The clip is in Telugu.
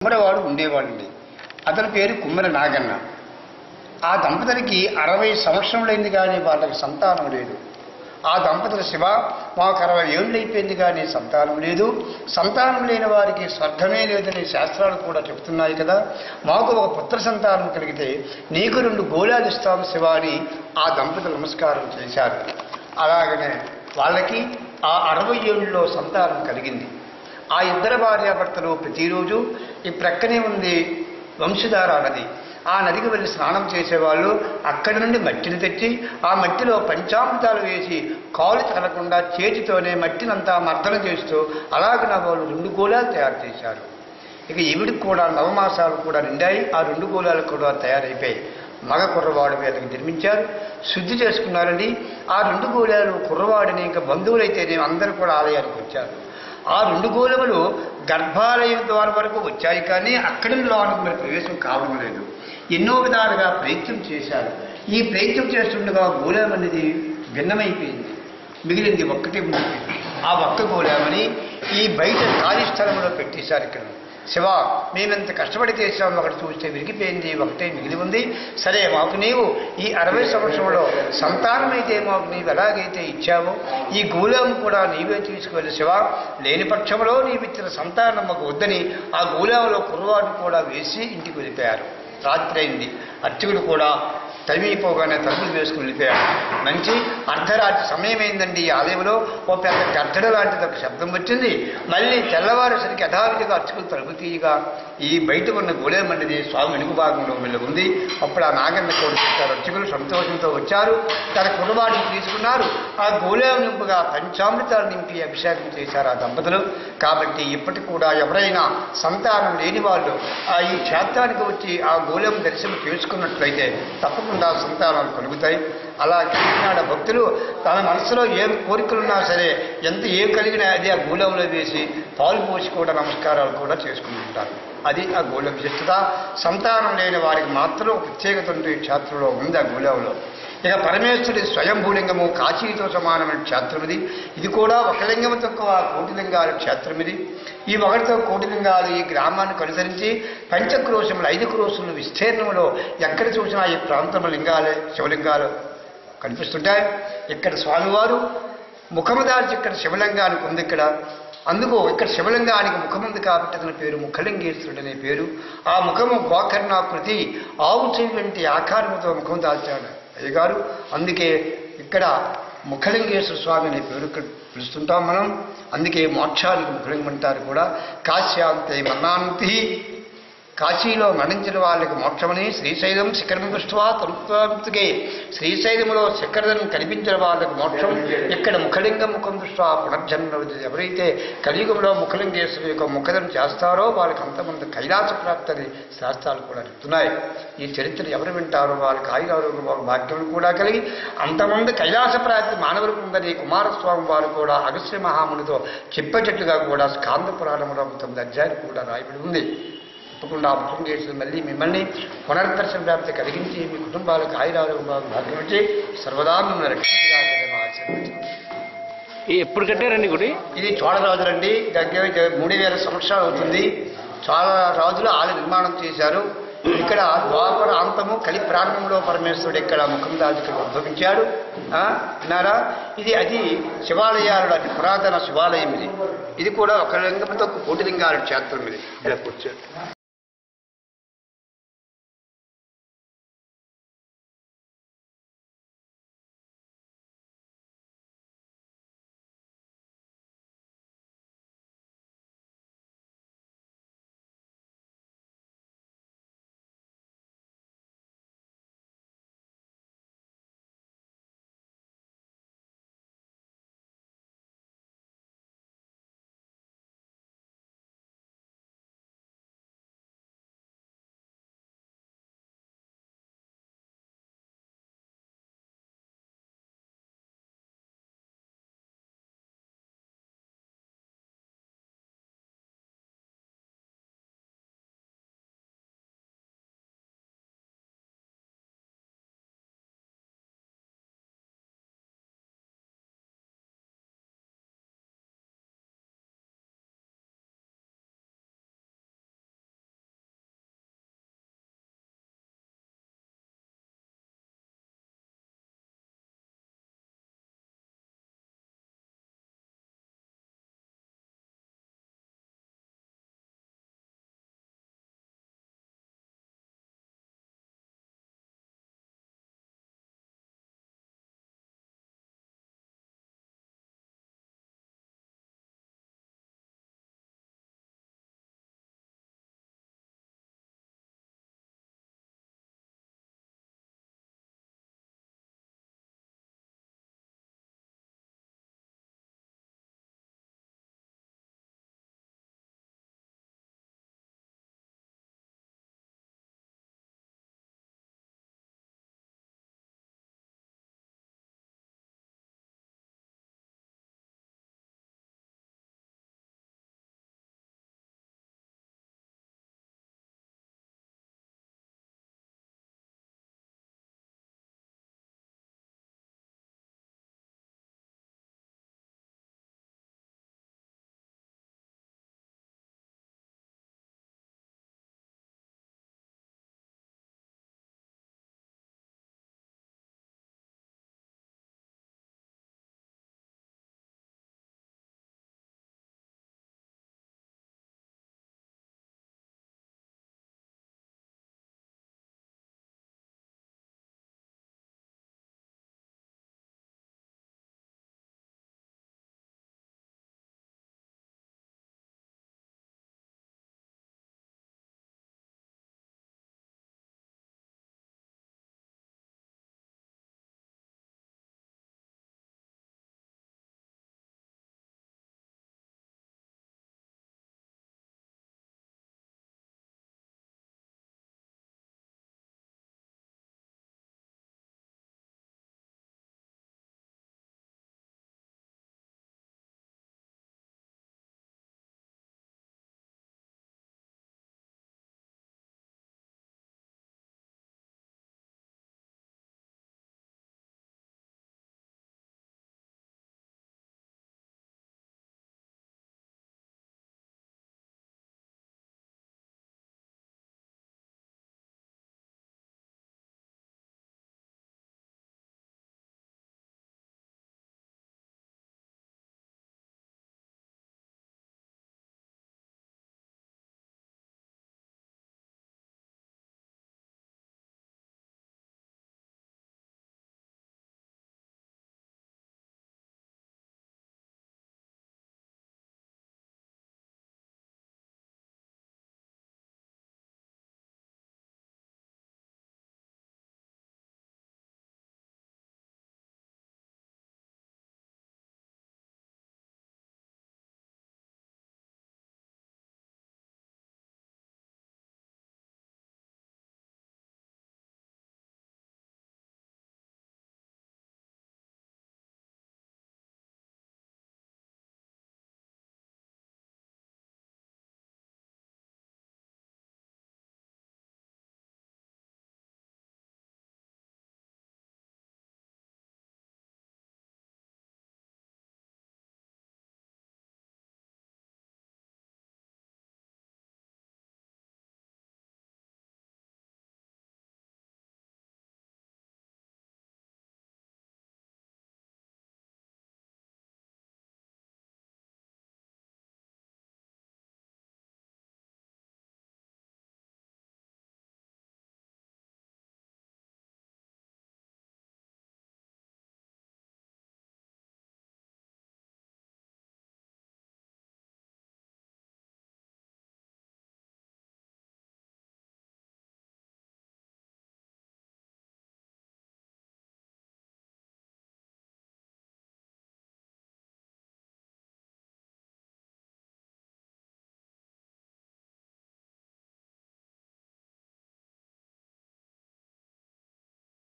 కుమ్మరవాడు ఉండేవాడండి అతని పేరు కుమ్మర నాగన్న ఆ దంపతులకి అరవై సంవత్సరములైంది కానీ వాళ్ళకి సంతానం లేదు ఆ దంపతుల శివ మాకు అరవై ఏళ్ళు అయిపోయింది కానీ సంతానం లేదు సంతానం లేని వారికి స్వర్గమే లేదని శాస్త్రాలు కూడా చెప్తున్నాయి కదా మాకు ఒక పుత్ర సంతానం కలిగితే నీకు రెండు గోళాలు ఇస్తాం శివ అని ఆ దంపతులు నమస్కారం చేశారు అలాగనే వాళ్ళకి ఆ అరవై ఏళ్ళలో సంతానం కలిగింది ఆ ఇద్దరు భార్యాభర్తలు ప్రతిరోజు ఈ ప్రక్కనే ఉంది వంశధార నది ఆ నదికి వెళ్ళి స్నానం చేసేవాళ్ళు అక్కడి నుండి మట్టిని తెచ్చి ఆ మట్టిలో పంచామృతాలు వేసి కాలు తగలకుండా చేతితోనే మట్టినంతా మర్దన చేస్తూ అలాగన వాళ్ళు రెండు గోళాలు తయారు చేశారు ఇక ఈవిడికి కూడా నవమాసాలు కూడా నిండాయి ఆ రెండు గోళాలు కూడా తయారైపోయాయి మగ కుర్రవాడు వీళ్ళకి నిర్మించారు శుద్ధి చేసుకున్నారండి ఆ రెండు గోళాలు కుర్రవాడిని ఇంకా బంధువులైతేనే అందరూ కూడా ఆలయానికి వచ్చారు ఆ రెండు గోళములు గర్భాలయం ద్వారా వరకు వచ్చాయి కానీ అక్కడి లోనికి మరి ప్రవేశం కావడం లేదు ఎన్నో విధాలుగా ప్రయత్నం చేశారు ఈ ప్రయత్నం చేస్తుండగా గోళం అనేది భిన్నమైపోయింది మిగిలింది ఒక్కటే ఉంది ఆ ఒక్క గోళామని ఈ బయట ఖాళీ స్థలంలో పెట్టేశారు ఇక్కడ శివ మేమెంత కష్టపడి చేసాం ఒకటి చూస్తే విరిగిపోయింది ఒకటే మిగిలి ఉంది సరే మాకు నీవు ఈ అరవై సంవత్సరంలో సంతానమైతే మాకు నీవు ఎలాగైతే ఇచ్చావో ఈ గూలం కూడా నీవే తీసుకువెళ్ళి శివ లేని పక్షంలో నీవిచ్చిన సంతానం మాకు వద్దని ఆ గూలంలో కుర్రవాడు కూడా వేసి ఇంటికి వెళ్ళిపోయారు రాత్రి అయింది అర్చకుడు కూడా తరిమిపోగానే తలుపులు వేసుకుని వెళ్ళిపోయాడు మంచి అర్ధరాత్రి సమయం అయిందండి ఈ ఆలయంలో ఓ పెద్ద గద్దడ లాంటిది ఒక శబ్దం వచ్చింది మళ్ళీ తెల్లవారేసరికి యథావిధిగా అర్చకులు తలుపు తీయగా ఈ బయట ఉన్న గోళేమండిది స్వామి వెనుక భాగంలో వెళ్ళి ఉంది అప్పుడు ఆ నాగన్న కోరుకుంటారు అర్చకులు సంతోషంతో వచ్చారు తన కుర్రవాడిని తీసుకున్నారు ఆ గోళేం నింపుగా పంచామృతాలు నింపి అభిషేకం చేశారు ఆ దంపతులు కాబట్టి ఇప్పటికి కూడా ఎవరైనా సంతానం లేని వాళ్ళు ఆ ఈ క్షేత్రానికి వచ్చి ఆ గోళం దర్శనం చేసుకున్నట్లయితే తప్పకుండా సంతానాలు కలుగుతాయి అలా కాకినాడ భక్తులు తన మనసులో ఏం కోరికలున్నా సరే ఎంత ఏం కలిగినా అది ఆ గూళంలో వేసి పాలు పోసి కూడా నమస్కారాలు కూడా చేసుకుంటుంటారు అది ఆ గూళ విశిష్టత సంతానం లేని వారికి మాత్రం ప్రత్యేకత ఉంటూ ఈ క్షేత్రంలో ఉంది ఆ గూళంలో ఇక పరమేశ్వరుడి స్వయంభూలింగము కాశీతో సమానమైన క్షేత్రం ఇది ఇది కూడా ఒక లింగము తక్కువ కోటి లింగాల క్షేత్రం ఇది ఈ ఒకటితో కోటి లింగాలు ఈ గ్రామానికి అనుసరించి పంచక్రోశములు ఐదు క్రోశములు విస్తీర్ణంలో ఎక్కడ చూసినా ఈ ప్రాంతంలో లింగాలే శివలింగాలు కనిపిస్తుంటాయి ఇక్కడ స్వామివారు ముఖము దాల్చి ఇక్కడ శివలింగానికి ఉంది ఇక్కడ అందుకు ఇక్కడ శివలింగానికి ముఖముంది కాబట్టి అతని పేరు ముఖలింగేశ్వరుడు అనే పేరు ఆ ముఖము గోకర్ణాకృతి ఆవు చెవి వంటి ఆకారముతో ముఖం దాల్చాడు అయ్యగారు అందుకే ఇక్కడ ముఖలింగేశ్వర స్వామి అనే పేరు ఇక్కడ పిలుస్తుంటాం మనం అందుకే మోక్షానికి ముఖలింగం అంటారు కూడా కాశ్యాంతే మన్నాంతి కాశీలో మరణించిన వాళ్ళకి మోక్షమని శ్రీశైలం శిఖరం దృష్ట్యా తరుత్వాంతుకే శ్రీశైలంలో శిఖరం కనిపించిన వాళ్ళకి మోక్షం ఇక్కడ ముఖలింగం ముఖం దృష్ట్యా పునర్జన్మ ఎవరైతే కలియుగంలో ముఖలింగేశ్వరు యొక్క ముఖదం చేస్తారో వాళ్ళకి అంతమంది కైలాస ప్రాప్తని శాస్త్రాలు కూడా చెప్తున్నాయి ఈ చరిత్ర ఎవరు వింటారో వాళ్ళకి ఆయురారోగ్య భాగ్యం కూడా కలిగి అంతమంది కైలాస ప్రాప్తి మానవులకు ఉందని కుమారస్వామి వారు కూడా అగస్త్య మహామునితో చెప్పేటట్టుగా కూడా స్కాంద పురాణంలో తొమ్మిది అధ్యాయులు కూడా రాయబడి ఉంది తప్పకుండా ఆ ముఖం చేసి మళ్ళీ మిమ్మల్ని పునర్దర్శన వ్యాప్తి కలిగించి మీ కుటుంబాలకు ఆయురారోగ్య భాగ్యం ఇచ్చి సర్వదా మిమ్మల్ని రక్షించగలని ఆశీర్వచనం ఈ ఎప్పుడు కట్టారండి గుడి ఇది చోళరాజులండి దగ్గర మూడు వేల సంవత్సరాలు అవుతుంది చాలా రాజులు ఆలయ నిర్మాణం చేశారు ఇక్కడ ద్వాపర అంతము కలి ప్రారంభంలో పరమేశ్వరుడు ఇక్కడ ముఖం దాల్చి ఇక్కడ ఉద్భవించాడు ఆ, విన్నారా ఇది అది శివాలయాలు అతి పురాతన శివాలయం ఇది ఇది కూడా ఒక లింగంతో కోటి లింగాల క్షేత్రం ఇది ఇలా కూర్చోండి